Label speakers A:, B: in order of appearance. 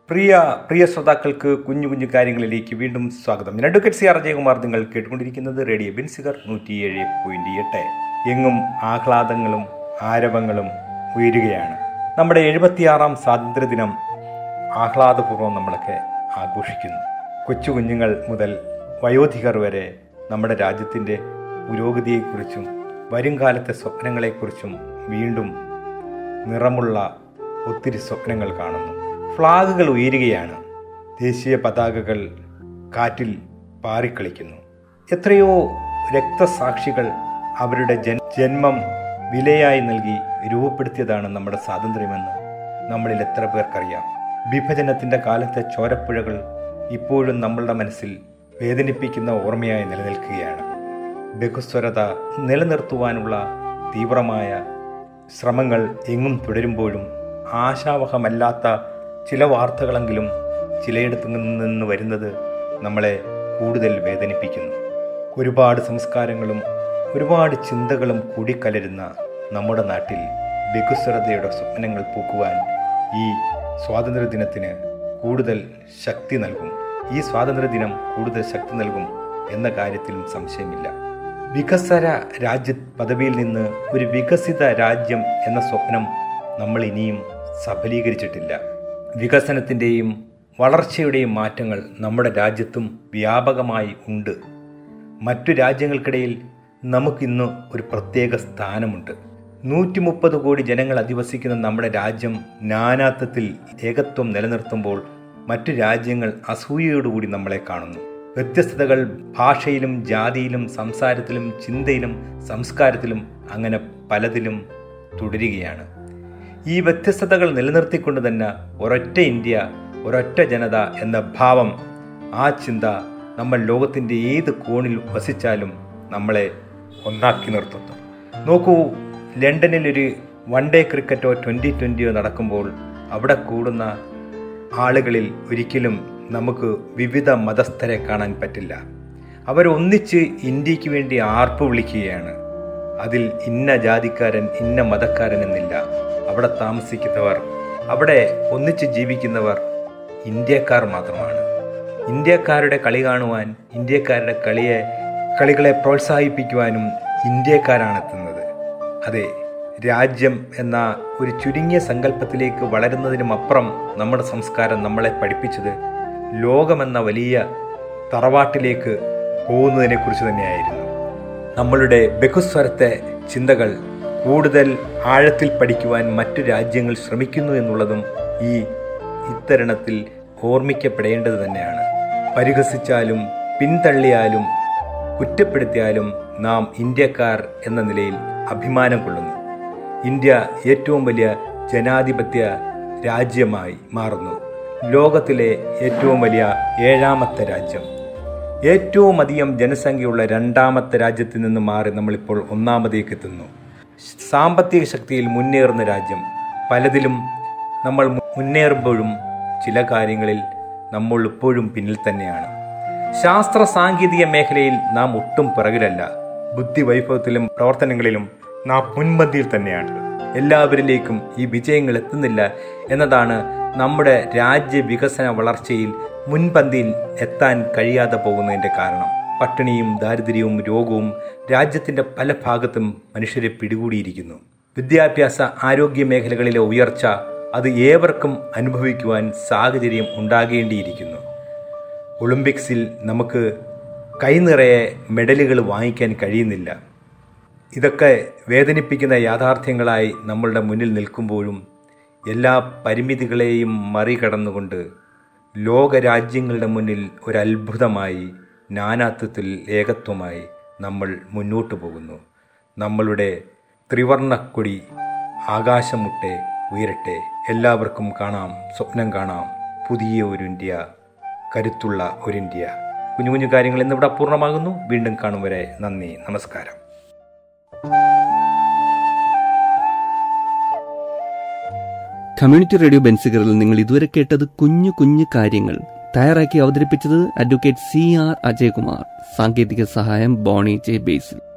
A: പ്രിയ പ്രിയ ശ്രോതാക്കൾക്ക് കുഞ്ഞു കുഞ്ഞു കാര്യങ്ങളിലേക്ക് വീണ്ടും സ്വാഗതം ഞാൻ അഡ്വക്കേറ്റ് സി ആർ അജയകുമാർ നിങ്ങൾ കേട്ടുകൊണ്ടിരിക്കുന്നത് റേഡിയോ ബിൻസിഗർ നൂറ്റിയേഴ് പോയിന്റ് എട്ട് എങ്ങും ആഹ്ലാദങ്ങളും ആരവങ്ങളും ഉയരുകയാണ് നമ്മുടെ എഴുപത്തിയാറാം സ്വാതന്ത്ര്യദിനം ആഹ്ലാദപൂർവ്വം നമ്മളൊക്കെ ആഘോഷിക്കുന്നു കൊച്ചു കുഞ്ഞുങ്ങൾ മുതൽ വയോധികർ വരെ നമ്മുടെ രാജ്യത്തിൻ്റെ പുരോഗതിയെക്കുറിച്ചും വരുംകാലത്തെ സ്വപ്നങ്ങളെക്കുറിച്ചും വീണ്ടും നിറമുള്ള ഒത്തിരി സ്വപ്നങ്ങൾ കാണുന്നു ഫ്ലാഗുകൾ ഉയരുകയാണ് ദേശീയ പതാകകൾ കാറ്റിൽ പാറിക്കളിക്കുന്നു എത്രയോ രക്തസാക്ഷികൾ അവരുടെ ജൻ ജന്മം വിലയായി നൽകി രൂപപ്പെടുത്തിയതാണ് നമ്മുടെ സ്വാതന്ത്ര്യമെന്ന് നമ്മളിൽ എത്ര പേർക്കറിയാം വിഭജനത്തിൻ്റെ കാലത്തെ ചോരപ്പുഴകൾ ഇപ്പോഴും നമ്മളുടെ മനസ്സിൽ വേദനിപ്പിക്കുന്ന ഓർമ്മയായി നിലനിൽക്കുകയാണ് ബഹുസ്വരത നിലനിർത്തുവാനുള്ള തീവ്രമായ ശ്രമങ്ങൾ എങ്ങും തുടരുമ്പോഴും ആശാവഹമല്ലാത്ത ചില വാർത്തകളെങ്കിലും ചിലയിടത്തു നിന്ന് വരുന്നത് നമ്മളെ കൂടുതൽ വേദനിപ്പിക്കുന്നു ഒരുപാട് സംസ്കാരങ്ങളും ഒരുപാട് ചിന്തകളും കൂടിക്കലരുന്ന നമ്മുടെ നാട്ടിൽ ബഹുസ്വരതയുടെ സ്വപ്നങ്ങൾ പൂക്കുവാൻ ഈ സ്വാതന്ത്ര്യദിനത്തിന് കൂടുതൽ ശക്തി നൽകും ഈ സ്വാതന്ത്ര്യദിനം കൂടുതൽ ശക്തി നൽകും എന്ന കാര്യത്തിലും സംശയമില്ല വികസന രാജ്യ പദവിയിൽ നിന്ന് ഒരു വികസിത രാജ്യം എന്ന സ്വപ്നം നമ്മൾ ഇനിയും സഫലീകരിച്ചിട്ടില്ല വികസനത്തിൻ്റെയും വളർച്ചയുടെയും മാറ്റങ്ങൾ നമ്മുടെ രാജ്യത്തും വ്യാപകമായി ഉണ്ട് മറ്റു രാജ്യങ്ങൾക്കിടയിൽ നമുക്കിന്ന് ഒരു പ്രത്യേക സ്ഥാനമുണ്ട് നൂറ്റി മുപ്പത് കോടി ജനങ്ങൾ അധിവസിക്കുന്ന നമ്മുടെ രാജ്യം നാനാത്വത്തിൽ ഏകത്വം നിലനിർത്തുമ്പോൾ മറ്റു രാജ്യങ്ങൾ അസൂയയോടുകൂടി നമ്മളെ കാണുന്നു വ്യത്യസ്തതകൾ ഭാഷയിലും ജാതിയിലും സംസാരത്തിലും ചിന്തയിലും സംസ്കാരത്തിലും അങ്ങനെ പലതിലും തുടരുകയാണ് ഈ വ്യത്യസ്തതകൾ നിലനിർത്തിക്കൊണ്ട് തന്നെ ഒരൊറ്റ ഇന്ത്യ ഒരൊറ്റ ജനത എന്ന ഭാവം ആ ചിന്ത നമ്മൾ ലോകത്തിൻ്റെ ഏത് കോണിൽ വസിച്ചാലും നമ്മളെ ഒന്നാക്കി നിർത്തുന്നു നോക്കൂ ലണ്ടനിൽ ഒരു വൺ ഡേ ക്രിക്കറ്റോ ട്വൻ്റി ട്വൻ്റിയോ നടക്കുമ്പോൾ അവിടെ കൂടുന്ന ആളുകളിൽ ഒരിക്കലും നമുക്ക് വിവിധ മതസ്ഥരെ കാണാൻ പറ്റില്ല അവരൊന്നിച്ച് ഇന്ത്യക്ക് വേണ്ടി ആർപ്പ് വിളിക്കുകയാണ് അതിൽ ഇന്ന ജാതിക്കാരൻ ഇന്ന മതക്കാരൻ എന്നില്ല അവിടെ താമസിക്കുന്നവർ അവിടെ ഒന്നിച്ച് ജീവിക്കുന്നവർ ഇന്ത്യക്കാർ മാത്രമാണ് ഇന്ത്യക്കാരുടെ കളി കാണുവാൻ ഇന്ത്യക്കാരുടെ കളിയെ കളികളെ പ്രോത്സാഹിപ്പിക്കുവാനും ഇന്ത്യക്കാരാണ് എത്തുന്നത് അതെ രാജ്യം എന്ന ഒരു ചുരുങ്ങിയ സങ്കല്പത്തിലേക്ക് വളരുന്നതിനും അപ്പുറം നമ്മുടെ സംസ്കാരം നമ്മളെ പഠിപ്പിച്ചത് ലോകമെന്ന വലിയ തറവാട്ടിലേക്ക് പോകുന്നതിനെക്കുറിച്ച് തന്നെയായിരുന്നു നമ്മളുടെ ബഹുസ്വരത്തെ ചിന്തകൾ കൂടുതൽ ആഴത്തിൽ പഠിക്കുവാൻ മറ്റു രാജ്യങ്ങൾ ശ്രമിക്കുന്നു എന്നുള്ളതും ഈ ഇത്തരണത്തിൽ ഓർമ്മിക്കപ്പെടേണ്ടത് തന്നെയാണ് പരിഹസിച്ചാലും പിന്തള്ളിയാലും കുറ്റപ്പെടുത്തിയാലും നാം ഇന്ത്യക്കാർ എന്ന നിലയിൽ അഭിമാനം കൊള്ളുന്നു ഇന്ത്യ ഏറ്റവും വലിയ ജനാധിപത്യ രാജ്യമായി മാറുന്നു ലോകത്തിലെ ഏറ്റവും വലിയ ഏഴാമത്തെ രാജ്യം ഏറ്റവും അധികം ജനസംഖ്യയുള്ള രണ്ടാമത്തെ രാജ്യത്തിൽ നിന്ന് മാറി നമ്മളിപ്പോൾ ഒന്നാമതേക്ക് എത്തുന്നു സാമ്പത്തിക ശക്തിയിൽ മുന്നേറുന്ന രാജ്യം പലതിലും നമ്മൾ മുന്നേറുമ്പോഴും ചില കാര്യങ്ങളിൽ നമ്മൾ ഇപ്പോഴും പിന്നിൽ തന്നെയാണ് ശാസ്ത്ര സാങ്കേതിക മേഖലയിൽ നാം ഒട്ടും പിറകിലല്ല ബുദ്ധി വൈഭവത്തിലും പ്രവർത്തനങ്ങളിലും നാം മുൻപന്തിയിൽ തന്നെയാണ് എല്ലാവരിലേക്കും ഈ വിജയങ്ങൾ എത്തുന്നില്ല എന്നതാണ് നമ്മുടെ രാജ്യ വികസന വളർച്ചയിൽ മുൻപന്തിയിൽ എത്താൻ കഴിയാതെ പോകുന്നതിൻ്റെ കാരണം പട്ടിണിയും ദാരിദ്ര്യവും രോഗവും രാജ്യത്തിൻ്റെ പല ഭാഗത്തും മനുഷ്യരെ പിടികൂടിയിരിക്കുന്നു വിദ്യാഭ്യാസ ആരോഗ്യ മേഖലകളിലെ ഉയർച്ച അത് ഏവർക്കും അനുഭവിക്കുവാൻ സാഹചര്യം ഉണ്ടാകേണ്ടിയിരിക്കുന്നു ഒളിമ്പിക്സിൽ നമുക്ക് കൈനിറയെ മെഡലുകൾ വാങ്ങിക്കാൻ കഴിയുന്നില്ല ഇതൊക്കെ വേദനിപ്പിക്കുന്ന യാഥാർത്ഥ്യങ്ങളായി നമ്മളുടെ മുന്നിൽ നിൽക്കുമ്പോഴും എല്ലാ പരിമിതികളെയും മറികടന്നുകൊണ്ട് ലോകരാജ്യങ്ങളുടെ മുന്നിൽ ഒരു അത്ഭുതമായി നാനാത്വത്തിൽ ഏകത്വമായി നമ്മൾ മുന്നോട്ടു പോകുന്നു നമ്മളുടെ ത്രിവർണക്കൊടി ആകാശമുട്ടെ ഉയരട്ടെ എല്ലാവർക്കും കാണാം സ്വപ്നം കാണാം പുതിയ ഒരു ഇന്ത്യ കരുത്തുള്ള ഒരു ഇന്ത്യ കുഞ്ഞു കുഞ്ഞു കാര്യങ്ങൾ ഇന്നിവിടെ പൂർണ്ണമാകുന്നു വീണ്ടും കാണും വരെ നന്ദി നമസ്കാരം
B: കമ്മ്യൂണിറ്റി റേഡിയോ ബെൻസിഗറിൽ നിങ്ങൾ ഇതുവരെ കേട്ടത് കുഞ്ഞു കുഞ്ഞു കാര്യങ്ങൾ തയ്യാറാക്കി അവതരിപ്പിച്ചത് അഡ്വക്കേറ്റ് സി ആർ അജയകുമാർ സാങ്കേതിക സഹായം ബോണി ജെ ബേസിൽ